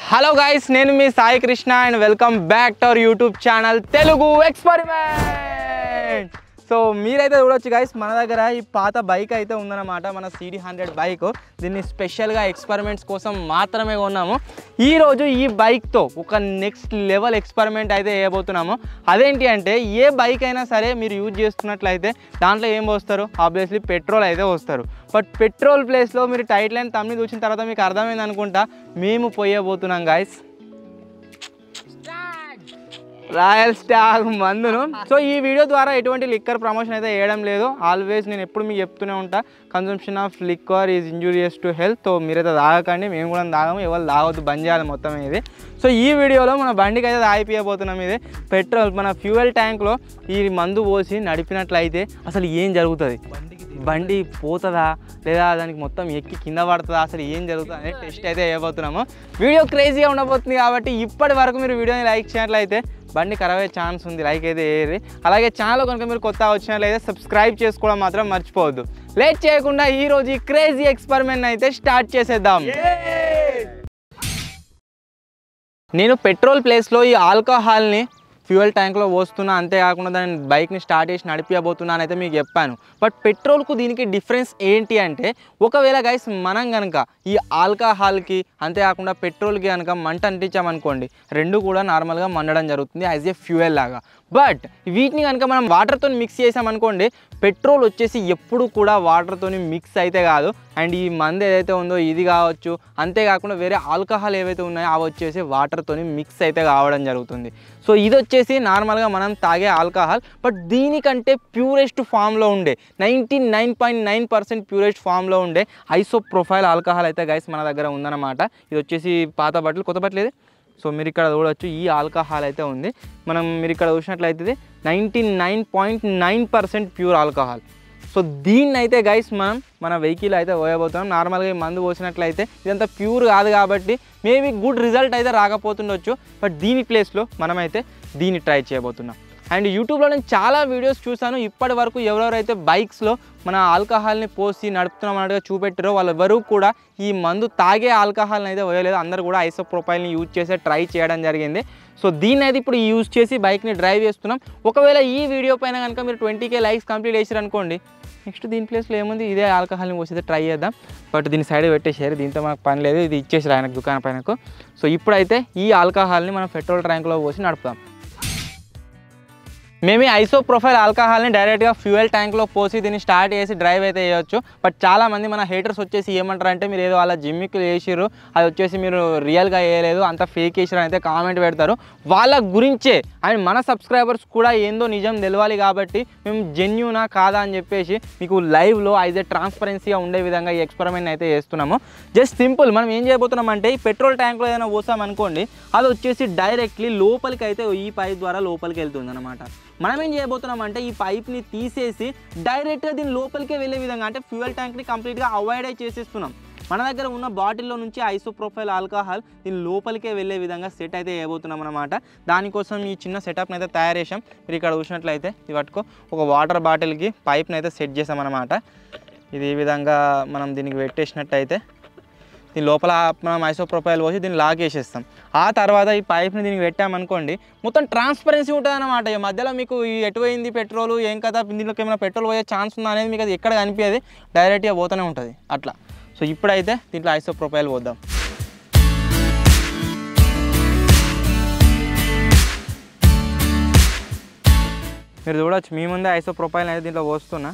Hello guys నేను మీ Sai Krishna and welcome back to our YouTube channel Telugu experiment so మీరైతే చూడొచ్చు గైస్ మన దగ్గర ఈ పాత బైక్ అయితే ఉందన్నమాట మన సిడి హండ్రెడ్ బైక్ దీన్ని స్పెషల్గా ఎక్స్పెరిమెంట్స్ కోసం మాత్రమే కొన్నాము ఈరోజు ఈ బైక్తో ఒక నెక్స్ట్ లెవెల్ ఎక్స్పెరిమెంట్ అయితే వేయబోతున్నాము అదేంటి అంటే ఏ బైక్ అయినా సరే మీరు యూజ్ చేస్తున్నట్లయితే దాంట్లో ఏం పోస్తారు ఆబ్వియస్లీ పెట్రోల్ అయితే వస్తారు బట్ పెట్రోల్ ప్లేస్లో మీరు టైట్ లైన్ తమ్మి చూసిన తర్వాత మీకు అర్థమైంది అనుకుంటా మేము పోయబోతున్నాం గాయస్ రాయల్ స్టాగ్ మందును సో ఈ వీడియో ద్వారా ఎటువంటి లిక్కర్ ప్రమోషన్ అయితే వేయడం లేదు ఆల్వేస్ నేను ఎప్పుడు మీకు చెప్తూనే ఉంటా consumption of liquor is injurious to health so మీరైతే తాగకండి మేము కూడా తాగము ఎవరు తాగొద్దు బంద్ చేయాలి మొత్తం ఇది సో ఈ వీడియోలో మన బండికి అయితే తాగిపోయబోతున్నాం ఇది పెట్రోల్ మన ఫ్యూయల్ ట్యాంక్లో ఈ మందు పోసి నడిపినట్లయితే అసలు ఏం జరుగుతుంది బండి పోతుందా లేదా దానికి మొత్తం ఎక్కి కింద పడుతుందా అసలు ఏం జరుగుతుంది అనేది టెస్ట్ అయితే వేయబోతున్నాము వీడియో క్రేజీగా ఉండబోతుంది కాబట్టి ఇప్పటి వరకు మీరు వీడియోని లైక్ చేయనట్లయితే బండి ఖరాబ్ అయ్యే ఛాన్స్ ఉంది లైక్ అయితే వేయరు అలాగే ఛానల్ కనుక మీరు కొత్త వచ్చినట్లయితే సబ్స్క్రైబ్ చేసుకోవడం మాత్రం మర్చిపోవద్దు లేట్ చేయకుండా ఈ రోజు ఈ క్రేజీ ఎక్స్పెరిమెంట్ అయితే స్టార్ట్ చేసేద్దాం నేను పెట్రోల్ ప్లేస్లో ఈ ఆల్కహాల్ని ఫ్యూయల్ ట్యాంక్లో పోస్తున్నా అంతేకాకుండా దాని బైక్ని స్టార్ట్ చేసి నడిపియబోతున్నాను అయితే మీకు చెప్పాను బట్ పెట్రోల్కు దీనికి డిఫరెన్స్ ఏంటి అంటే ఒకవేళ గైస్ మనం కనుక ఈ ఆల్కహాల్కి అంతేకాకుండా పెట్రోల్కి కనుక మంట అంటించామనుకోండి రెండు కూడా నార్మల్గా మండడం జరుగుతుంది యాజ్ ఏ ఫ్యూయల్ లాగా బట్ వీటిని కనుక మనం వాటర్తో మిక్స్ చేసామనుకోండి పెట్రోల్ వచ్చేసి ఎప్పుడు కూడా వాటర్తో మిక్స్ అయితే కాదు అండ్ ఈ మందు ఏదైతే ఉందో ఇది కావచ్చు అంతేకాకుండా వేరే ఆల్కహాల్ ఏవైతే ఉన్నాయో అవి వచ్చేసి వాటర్తో మిక్స్ అయితే కావడం జరుగుతుంది సో ఇది వచ్చేసి నార్మల్గా మనం తాగే ఆల్కహాల్ బట్ దీనికంటే ప్యూరెస్ట్ ఫామ్లో ఉండే ninety nine point nine percent purest ఫామ్లో ఉండే ఐసో ప్రొఫైల్ ఆల్కహాల్ అయితే గైస్ మన దగ్గర ఉందన్నమాట ఇది వచ్చేసి పాత బట్టలు కొత్త బట్టలు ఇది సో మీరు ఇక్కడ చూడవచ్చు ఈ ఆల్కహాల్ అయితే ఉంది మనం మీరు ఇక్కడ చూసినట్లయితే ninety nine point nine percent pure alcohol so దీన్ని అయితే గైస్ మనం మన వెహికల్ అయితే పోయబోతున్నాం నార్మల్గా ఈ మందు పోసినట్లయితే ఇదంతా ప్యూర్ కాదు కాబట్టి మేబీ గుడ్ రిజల్ట్ అయితే రాకపోతుండొచ్చు బట్ దీని ప్లేస్లో మనమైతే దీన్ని ట్రై చేయబోతున్నాం అండ్ యూట్యూబ్లో నేను చాలా వీడియోస్ చూశాను ఇప్పటి వరకు ఎవరెవరైతే బైక్స్లో మన ఆల్కహాల్ని పోసి నడుపుతున్నాం అన్నట్టుగా చూపెట్టారో వాళ్ళెవరూ కూడా ఈ మందు తాగే ఆల్కహాల్ని అయితే వేయలేదు అందరూ కూడా ఐసో ప్రొఫైల్ని యూజ్ చేసే ట్రై చేయడం జరిగింది సో దీన్ని అయితే ఇప్పుడు యూజ్ చేసి బైక్ని డ్రైవ్ చేస్తున్నాం ఒకవేళ ఈ వీడియో పైన కనుక మీరు ట్వంటీ కే లైక్స్ కంప్లీట్ చేసారు అనుకోండి నెక్స్ట్ దీని ప్లేస్లో ఏముంది ఇదే ఆల్కహాల్ని పోసి ట్రై చేద్దాం బట్ దీని సైడ్ పెట్టేసారు దీంతో మనకు పని లేదు ఇది ఇచ్చేసారు ఆయనకు దుకాణ పైనకు సో ఇప్పుడైతే ఈ ఆల్కహాల్ని మనం పెట్రోల్ ట్యాంక్లో పోసి నడుపుతాం మేము ఈ ఐసో ప్రొఫైల్ ఆల్కహాల్ని డైరెక్ట్గా ఫ్యూయల్ ట్యాంక్లో పోసి దీన్ని స్టార్ట్ చేసి డ్రైవ్ అయితే చేయొచ్చు బట్ చాలామంది మన హేటర్స్ వచ్చేసి ఏమంటారు అంటే మీరు ఏదో వాళ్ళ జిమ్మికి వేసిర్రు అది వచ్చేసి మీరు రియల్గా వేయలేదు అంత ఫేక్ వేసిరు అయితే కామెంట్ పెడతారు వాళ్ళ గురించే అండ్ మన సబ్స్క్రైబర్స్ కూడా ఏందో నిజం తెలవాలి కాబట్టి మేము జెన్యునా కాదా అని చెప్పేసి మీకు లైవ్లో యాజ్ ఏ ట్రాన్స్పరెన్సీగా ఉండే విధంగా ఈ ఎక్స్పెరిమెంట్ అయితే చేస్తున్నాము జస్ట్ సింపుల్ మనం ఏం చేయబోతున్నాం అంటే ఈ పెట్రోల్ ట్యాంక్లో ఏదైనా పోసామనుకోండి అది వచ్చేసి డైరెక్ట్లీ లోపలికి అయితే ఈ పైప్ ద్వారా లోపలికి వెళ్తుంది అనమాట మనం ఏం చేయబోతున్నాం అంటే ఈ పైప్ని తీసేసి డైరెక్ట్గా దీని లోపలికే వెళ్ళే విధంగా అంటే ఫ్యూయల్ ట్యాంక్ని కంప్లీట్గా అవాయిడ్ అయి చేసేస్తున్నాం మన దగ్గర ఉన్న బాటిల్లో నుంచి ఐసోప్రొఫైల్ ఆల్కహాల్ దీని లోపలికే వెళ్ళే విధంగా సెట్ అయితే వేయబోతున్నాం అనమాట దానికోసం ఈ చిన్న సెటప్ని అయితే తయారు చేసాం మీరు ఇక్కడ చూసినట్లయితే ఇది పట్టుకో ఒక వాటర్ బాటిల్కి పైప్ని అయితే సెట్ చేసామన్నమాట ఇది ఈ విధంగా మనం దీనికి పెట్టేసినట్టయితే దీని లోపల మనం ఐసో ప్రొఫైల్ పోసి దీన్ని లాక్ చేసేస్తాం ఆ తర్వాత ఈ పైప్ని దీనికి పెట్టామనుకోండి మొత్తం ట్రాన్స్పరెన్సీ ఉంటుంది అనమాట ఈ మధ్యలో మీకు ఈ ఎటు పోయింది పెట్రోల్ ఏం కదా దీంట్లోకి ఏమైనా పెట్రోల్ పోయే ఛాన్స్ ఉందా అనేది మీకు అది ఎక్కడ కనిపించేది డైరెక్ట్గా పోతూనే ఉంటుంది అట్లా సో ఇప్పుడైతే దీంట్లో ఐసో ప్రొఫైల్ పోద్దాం మీరు చూడవచ్చు మీ ముందే ఐసో ప్రొఫైల్ అయితే దీంట్లో పోస్తున్నా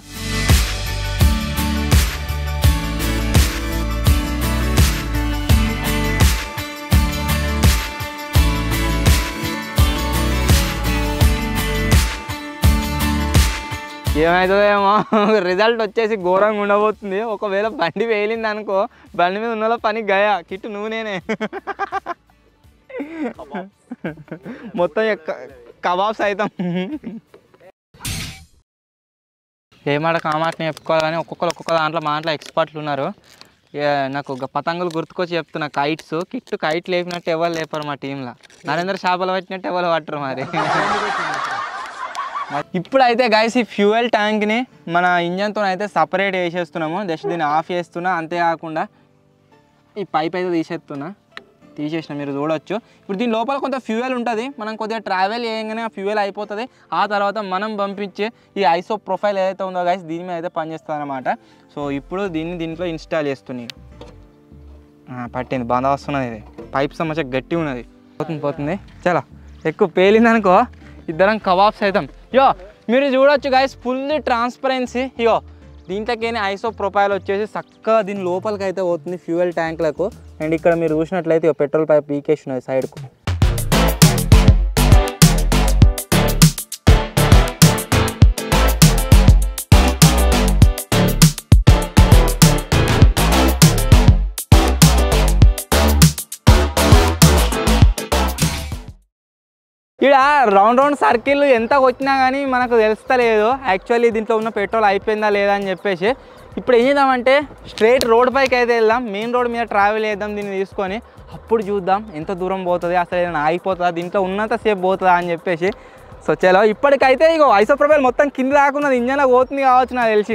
ఏమవుతుందేమో రిజల్ట్ వచ్చేసి ఘోరంగా ఉండబోతుంది ఒకవేళ బండి వేలింది అనుకో బండి మీద ఉన్న పని గయా కిట్టు నువ్వు నేనే మొత్తం ఇక క- కబాబ్స్ అవుతాం ఏమాట కామాటని చెప్పుకోవాలి కానీ ఒక్కొక్కరు ఒక్కొక్క దాంట్లో మా దాంట్లో ఎక్స్పర్ట్లు ఉన్నారు ఇక నాకు ఒక పతంగులు గుర్తుకొచ్చి చెప్తున్నా కైట్స్ కిట్టు కైట్ లేపినట్టు ఎవరు లేపారు మా టీంలో నరేంద్ర చేపలు పట్టినట్టు ఎవరు పట్టరు మరి ఇప్పుడైతే గైస్ ఈ ఫ్యూయల్ ట్యాంక్ని మన ఇంజన్తో అయితే సపరేట్ చేసేస్తున్నాము జస్ట్ దీన్ని ఆఫ్ చేస్తున్నా అంతేకాకుండా ఈ పైప్ అయితే తీసేస్తున్నా తీసేసిన మీరు చూడొచ్చు ఇప్పుడు దీని లోపల కొంత ఫ్యూయల్ ఉంటుంది మనం కొద్దిగా ట్రావెల్ చేయగానే ఆ ఫ్యూయల్ అయిపోతుంది ఆ తర్వాత మనం పంపించే ఈ ఐసో ప్రొఫైల్ ఏదైతే ఉందో గైస్ దీని మీద అయితే పనిచేస్తుంది అనమాట సో ఇప్పుడు దీన్ని దీంట్లో ఇన్స్టాల్ చేస్తున్నాయి ఆ, పట్టింది బాగా వస్తున్నది ఇది పైప్ సమస్య గట్టి ఉన్నది పోతుంది పోతుంది చాలా ఎక్కువ పేలింది అనుకో ఇద్దరం కబాబ్స్ అవుతాం యో మీరు చూడొచ్చు గైస్ ఫుల్ ట్రాన్స్పరెన్సీ ఇగో దీంట్లోకి ఐసో ప్రొఫైల్ వచ్చేసి చక్కగా దీని లోపలికి అయితే పోతుంది ఫ్యూయల్ ట్యాంక్లకు అండ్ ఇక్కడ మీరు చూసినట్లయితే ఇగో పెట్రోల్ పైప్ పీకేసి ఉన్నది సైడ్కు ఇక్కడ రౌండ్ రౌండ్ సర్కిల్ ఎంత వచ్చినా కానీ మనకు తెలుస్తలేదు యాక్చువల్లీ దీంట్లో ఉన్న పెట్రోల్ అయిపోయిందా లేదా అని చెప్పేసి ఇప్పుడు ఏం చేద్దామంటే స్ట్రైట్ రోడ్ పైకి అయితే వెళ్దాం మెయిన్ రోడ్ మీద ట్రావెల్ చేద్దాం దీన్ని తీసుకొని అప్పుడు చూద్దాం ఎంత దూరం పోతుంది అసలు ఏదైనా ఆగిపోతుందా దీంట్లో ఉన్నంత సేపు పోతుందా అని చెప్పేసి సో చలో ఇప్పటికైతే ఇగో ఐసోప్రొఫైల్ మొత్తం కింద రాకున్నది ఇంజన్లో పోతుంది కావచ్చు నాకు తెలిసి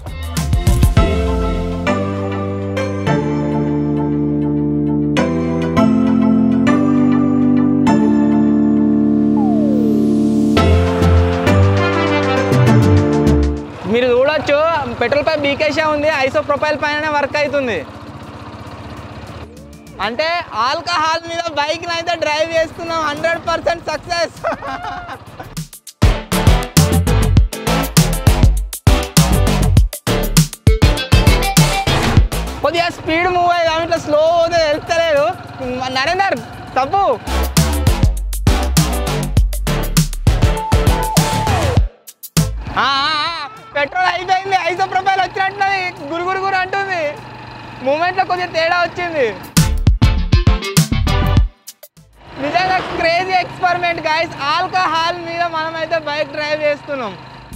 మీరు చూడొచ్చు పెట్రోల్ పైప్ బీకేసే ఉంది ఐసో ప్రొఫైల్ పైన వర్క్ అవుతుంది అంటే ఆల్కహాల్ మీద బైక్ అయితే డ్రైవ్ చేస్తున్నాం హండ్రెడ్ పర్సెంట్ సక్సెస్ కొద్దిగా స్పీడ్ మూవ్ అయ్యి ఇట్లా స్లో పోతే వెళ్తలేదు నరేందర్ తప్పు ఆ, ఆ, ఆ, పెట్రోల్ అయిపోయింది ఐసో ప్రొఫైల్ వచ్చినట్టున్నది గురు గురు గురు అంటుంది మూమెంట్లో కొద్దిగా తేడా వచ్చింది నిజంగా క్రేజీ ఎక్స్పెరిమెంట్ గాయస్ ఆల్కహాల్ మీద మనమైతే బైక్ డ్రైవ్ చేస్తున్నాం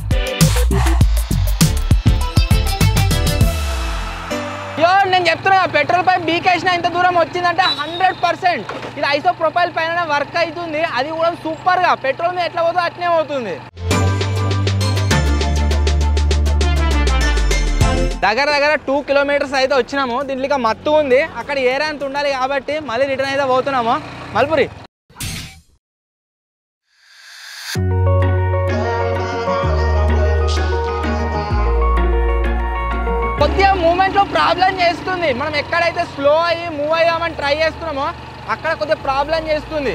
యో నేను చెప్తున్నా పెట్రోల్ పైప్ బీకేసిన ఇంత దూరం వచ్చిందంటే హండ్రెడ్ పర్సెంట్ ఇది ఐసో ప్రొఫైల్ పైన వర్క్ అవుతుంది అది కూడా సూపర్గా పెట్రోల్ మీద ఎట్లా పోతుందో అట్నే అవుతుంది దగ్గర దగ్గర టూ కిలోమీటర్స్ అయితే వచ్చినాము దీంట్లో మత్తు ఉంది అక్కడ ఏరియా అంత ఉండాలి కాబట్టి మళ్ళీ రిటర్న్ అయితే పోతున్నాము మల్పురి కొద్దిగా మూమెంట్లో ప్రాబ్లం చేస్తుంది మనం ఎక్కడైతే స్లో అయ్యి మూవ్ అయ్యామని ట్రై చేస్తున్నామో అక్కడ కొద్దిగా ప్రాబ్లం చేస్తుంది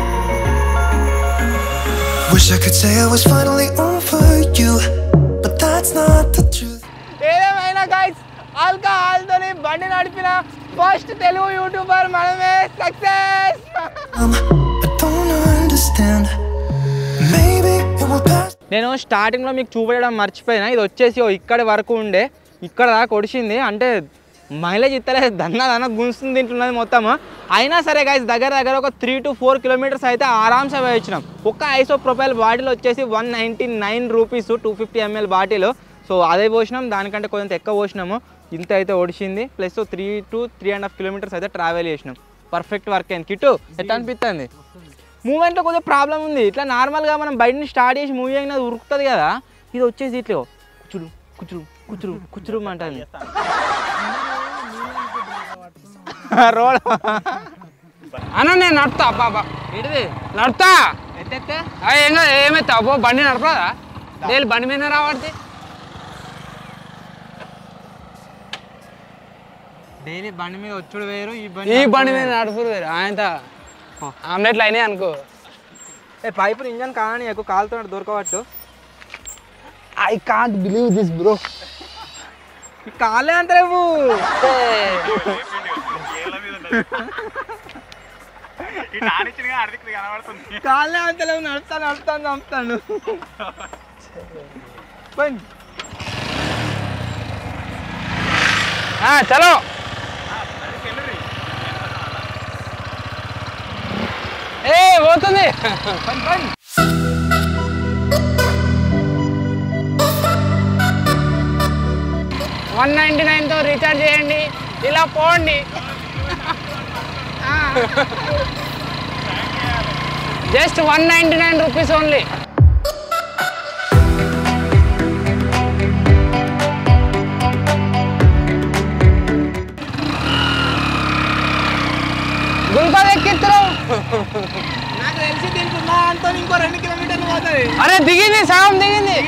Wish I could say I was finally over you, but that's not the truth. ఏదేమైనా గైస్ ఆల్కహాల్తోని బండి నడిపిన ఫస్ట్ తెలుగు యూట్యూబర్ మనమే success Um, I don't understand. Maybe it will pass. నేను స్టార్టింగ్లో మీకు చూపించడం మర్చిపోయినా ఇది వచ్చేసి ఓ ఇక్కడి వరకు ఉండే ఇక్కడ దాకా ఒడిచింది అంటే మైలేజ్ ఇస్తలేదు దన్న దన్న గుంస్తుంది తింటున్నది మొత్తం అయినా సరే గైస్ దగ్గర దగ్గర ఒక త్రీ టు ఫోర్ కిలోమీటర్స్ అయితే ఆరామ్సే వేయించినాం ఒక్క ఐసో ప్రొఫైల్ బాటిల్ వచ్చేసి one ninety nine rupees two fifty ML bottle so అదే పోసినాం దానికంటే కొంచెం ఎక్కువ పోసినాము ఇంత అయితే ఒడిచింది plus three to three and half kilometres అయితే ట్రావెల్ చేసినాం పర్ఫెక్ట్ వర్క్ అయింది కిట్టు ఎట్లా అనిపిస్తుంది మూమెంట్లో కొద్దిగా ప్రాబ్లం ఉంది ఇట్లా నార్మల్గా మనం బయటని స్టార్ట్ చేసి మూవీ అయినది ఉరుకుతుంది కదా ఇది వచ్చేసి ఇట్లా కుచురు కుచురు కుచురు కుచురు అంటుంది రోడ్ అన్న నేను నడుపుతా బాబా ఏంటిది నడుపుతా ఎత్తెత్తే ఆ, ఏం కాదు ఏమైతే అబ్బో బండి నడపదా డైలీ బండి మీద రావడితే డైలీ బండి మీద వచ్చుడు వేరు ఈ ఈ బండి మీద నడుపురు వేరు ఆయన ఆమ్లెట్లు అయినాయి అనుకో ఏ పైపు ఇంజన్ కానీ ఎక్కువ కాలుతో దొరకవచ్చు I can't believe this bro ఈ కాలే అంత లేవు కాలే అంత లేవు నడుస్తాను నడుస్తాను నడుస్తాను పోయింది చలో ఏ పోతుంది పని పని వన్ నైంటీ నైన్తో రీఛార్జ్ చేయండి ఇలా పోండి just one ninety nine rupees only గుల్ నాకు తెలిసి దీనికి ఉన్న అంతా ఇంకో రెండు కిలోమీటర్లు పోతుంది అరే దిగింది సగం దిగింది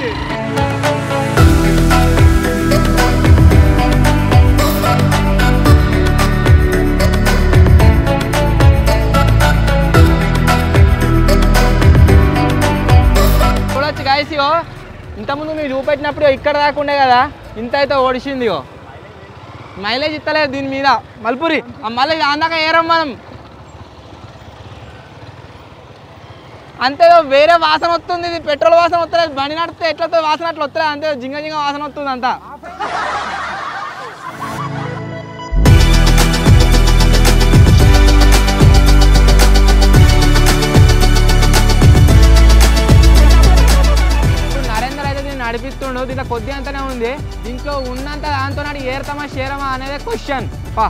చూడొచ్చు గాయస్ ఇగో ఇంతకుముందు మీరు చూపెట్టినప్పుడు ఇక్కడ రాకుండే కదా ఇంత అయితే ఓడిసింది ఇగో మైలేజ్ ఇస్తలేదు దీని మీద మల్పురి ఆ మళ్ళీ అందాక ఏరం మనం అంతే వేరే వాసన వస్తుంది ఇది పెట్రోల్ వాసన వస్తలేదు బండి నడిస్తే ఎట్లా వస్తుంది వాసన అట్లా వస్తలేదు అంతే జింగ జింగ వాసన వస్తుంది అంతా ఇప్పుడు నరేందర్ అయితే దీన్ని నడిపిస్తుండు దీంట్లో కొద్ది అంతనే ఉంది దీంట్లో ఉన్నంత దాంతో నాడు ఏరుతామా షేరమా అనేది క్వశ్చన్ పా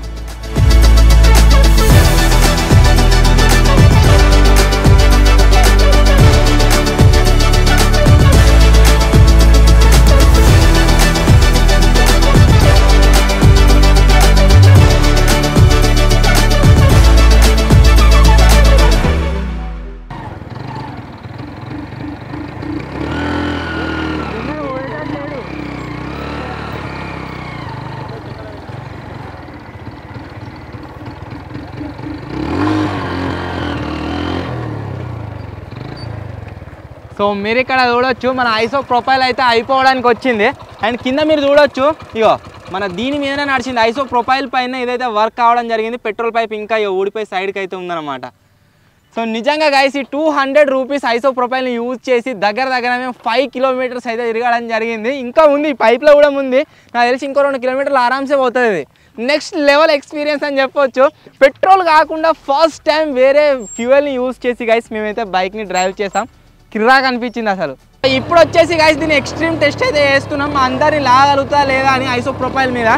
సో మీరు ఇక్కడ చూడొచ్చు మన ఐసో ప్రొఫైల్ అయితే అయిపోవడానికి వచ్చింది అండ్ కింద మీరు చూడొచ్చు ఇగో మన దీని మీదనే నడిచింది ఐసో ప్రొఫైల్ పైన ఇదైతే వర్క్ కావడం జరిగింది పెట్రోల్ పైప్ ఇంకా ఇగో ఊడిపోయి సైడ్కి అయితే ఉందన్నమాట సో నిజంగా గైస్ ఈ టూ హండ్రెడ్ రూపీస్ ఐసో ప్రొఫైల్ని యూజ్ చేసి దగ్గర దగ్గర మేము ఫైవ్ కిలోమీటర్స్ అయితే తిరగడం జరిగింది ఇంకా ఉంది పైప్లో కూడా ఉంది నాకు తెలిసి ఇంకో రెండు కిలోమీటర్లు ఆరామ్సే పోతుంది ఇది నెక్స్ట్ లెవెల్ ఎక్స్పీరియన్స్ అని చెప్పొచ్చు పెట్రోల్ కాకుండా ఫస్ట్ టైం వేరే ఫ్యూయల్ని యూజ్ చేసి గైస్ మేమైతే బైక్ని డ్రైవ్ చేసాం కిర్రాక్ అనిపించింది అసలు ఇప్పుడు వచ్చేసి గైస్ దీన్ని ఎక్స్ట్రీమ్ టెస్ట్ అయితే చేస్తున్నాం అందరిని లాగలుగుతా లేదా అని ఐసో ప్రొఫైల్ మీద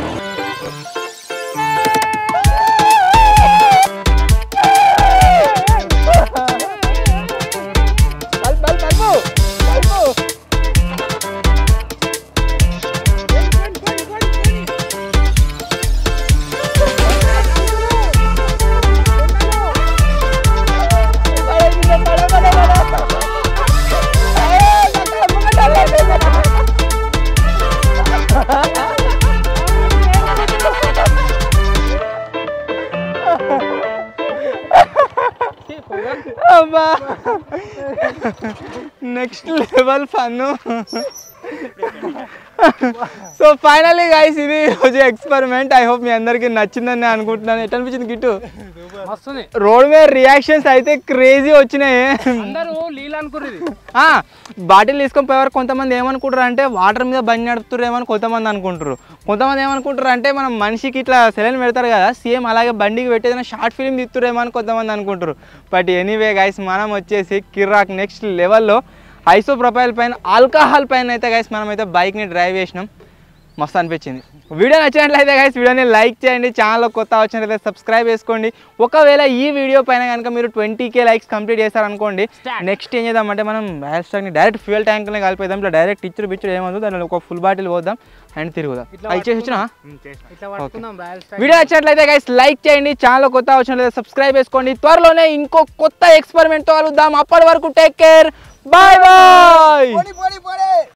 బల్బ్, బల్బ్, బల్బు, బల్బు. అబ్బా next level fun so finally guys ఇది రోజు ఎక్స్పెరిమెంట్ ఐ హోప్ మీ అందరికి నచ్చిందని నేను అనుకుంటున్నాను ఎట్లా అనిపించింది గిట్టు వస్తుంది రోడ్ మీద రియాక్షన్స్ అయితే క్రేజీ వచ్చినాయి అందరూ నీళ్ళు అనుకుర్రు ఆ, బాటిల్ తీసుకొని పోయేవారు కొంతమంది ఏమనుకుంటారు అంటే వాటర్ మీద బండి నడుపుతారు ఏమని కొంతమంది అనుకుంటారు కొంతమంది ఏమనుకుంటారు అంటే మనం మనిషికి ఇట్లా సెలైన్ పెడతారు కదా సేమ్ అలాగే బండికి పెట్టేదైనా షార్ట్ ఫిల్మ్ తీస్తురేమో అని కొంతమంది అనుకుంటారు బట్ ఎనీవే గైస్ మనం వచ్చేసి కిర్రాక్ నెక్స్ట్ లెవెల్లో ఐసో ప్రొఫైల్ పైన ఆల్కహాల్ పైన అయితే గైస్ మనం అయితే బైక్ని డ్రైవ్ చేసినాం మస్తు అనిపించింది వీడియో నచ్చినట్లయితే గైస్ వీడియోని లైక్ చేయండి ఛానల్లో కొత్త వచ్చినట్లయితే సబ్స్క్రైబ్ చేసుకోండి ఒకవేళ ఈ వీడియో పైన కనుక మీరు ట్వంటీ కే లైక్స్ కంప్లీట్ చేస్తారనుకోండి నెక్స్ట్ ఏం చేద్దామంటే మనం హ్యాష్ ట్యాగ్ని డైరెక్ట్ ఫ్యూయల్ ట్యాంక్ని కలిపేద్దాం ఇట్లా డైరెక్ట్ ఇచ్చుడు బిచ్చుడు ఏమవుతుంది దానిలో ఒక ఫుల్ బాటిల్ పోద్దాం అండ్ తిరుగుదాం అది చేసి వచ్చినా ఇట్లా పట్టుకుందాం రాయల్ స్టైల్ వీడియో నచ్చినట్లయితే గైస్ లైక్ చేయండి ఛానల్ కొత్త వచ్చినట్లయితే సబ్స్క్రైబ్ చేసుకోండి త్వరలోనే ఇంకో కొత్త ఎక్స్పెరిమెంట్తో కలుద్దాం అప్పటి వరకు టేక్ కేర్ బాయ్ బాయ్